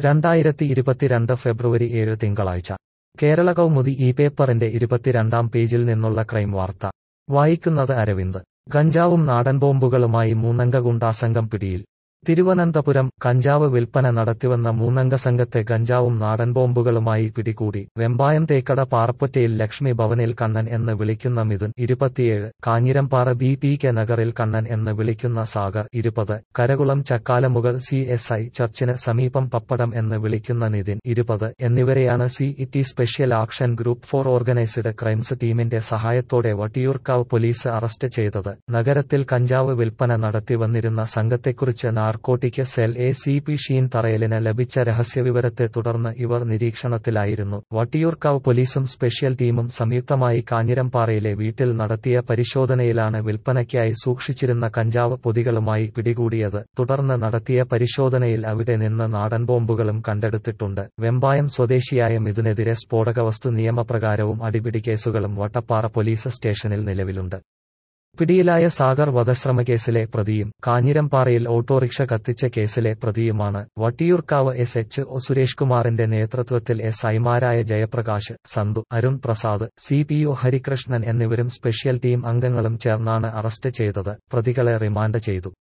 രണ്ടായിരത്തി ഇരുപത്തിരണ്ട് ഫെബ്രുവരി ഏഴ് തിങ്കളാഴ്ച കേരള കൗമുദി ഈ പേപ്പറിന്റെ ഇരുപത്തിരണ്ടാം പേജിൽ നിന്നുള്ള ക്രൈം വാർത്ത വായിക്കുന്നത് അരവിന്ദ് കഞ്ചാവും നാടൻ ബോംബുകളുമായി മൂന്നംഗ ഗുണ്ടാസംഘം പിടിയിൽ തിരുവനന്തപുരം കഞ്ചാവ് വിൽപ്പന നടത്തിവന്ന മൂന്നംഗ സംഘത്തെ കഞ്ചാവും നാടൻ ബോംബുകളുമായി പിടികൂടി വെമ്പായം തേക്കട പാറപ്പൊറ്റയിൽ ലക്ഷ്മി ഭവനിൽ കണ്ണൻ എന്ന് വിളിക്കുന്ന മിഥുൻ ഇരുപത്തിയേഴ് കാഞ്ഞിരംപാറ ബി പി കെ നഗറിൽ കണ്ണൻ എന്ന് വിളിക്കുന്ന സാഗർ ഇരുപത് Karakulam Chakkalamukal C S I ചർച്ചിന് സമീപം പപ്പടം എന്ന് വിളിക്കുന്ന നിതിൻ ഇരുപത് എന്നിവരെയാണ് city special action group for organised crimes ടീമിന്റെ സഹായത്തോടെ വട്ടിയൂർക്കാവ് പോലീസ് അറസ്റ്റ് ചെയ്തത് നഗരത്തിൽ കഞ്ചാവ് വിൽപ്പന നടത്തി വന്നിരുന്ന സംഘത്തെക്കുറിച്ച് narcotic cell A C P Sheen തറയലിന് ലഭിച്ച രഹസ്യവിവരത്തെ തുടർന്ന് ഇവർ നിരീക്ഷണത്തിലായിരുന്നു വട്ടിയൂർക്കാവ് പോലീസും സ്പെഷ്യൽ ടീമും സംയുക്തമായി കാഞ്ഞിരംപാറയിലെ വീട്ടിൽ നടത്തിയ പരിശോധനയിലാണ് വിൽപ്പനയ്ക്കായി സൂക്ഷിച്ചിരുന്ന കഞ്ചാവ് പൊതികളുമായി പിടികൂടിയത് തുടർന്ന് നടത്തിയ പരിശോധനയിൽ അവിടെ നിന്ന് നാടൻ ബോംബുകളും കണ്ടെടുത്തിട്ടുണ്ട് വെമ്പായം സ്വദേശിയായ മിഥുനെതിരെ സ്ഫോടകവസ്തു നിയമപ്രകാരവും അടിപിടി കേസുകളും വട്ടപ്പാറ പോലീസ് സ്റ്റേഷനിൽ നിലവിലുണ്ട് പിടിയിലായ സാഗർ വധശ്രമക്കേസിലെ പ്രതിയും കാഞ്ഞിരംപാറയിൽ ഓട്ടോറിക്ഷ കത്തിച്ച കേസിലെ പ്രതിയുമാണ് Vattiyoorkavu S H O Suresh കുമാറിന്റെ നേതൃത്വത്തിൽ എസ് ഐമാരായ Jayaprakash Santhu Arun Prasad C P O Harikrishnan എന്നിവരും സ്പെഷ്യൽ ടീം അംഗങ്ങളും ചേർന്നാണ് അറസ്റ്റ് ചെയ്തത് പ്രതികളെ റിമാൻഡ് ചെയ്തു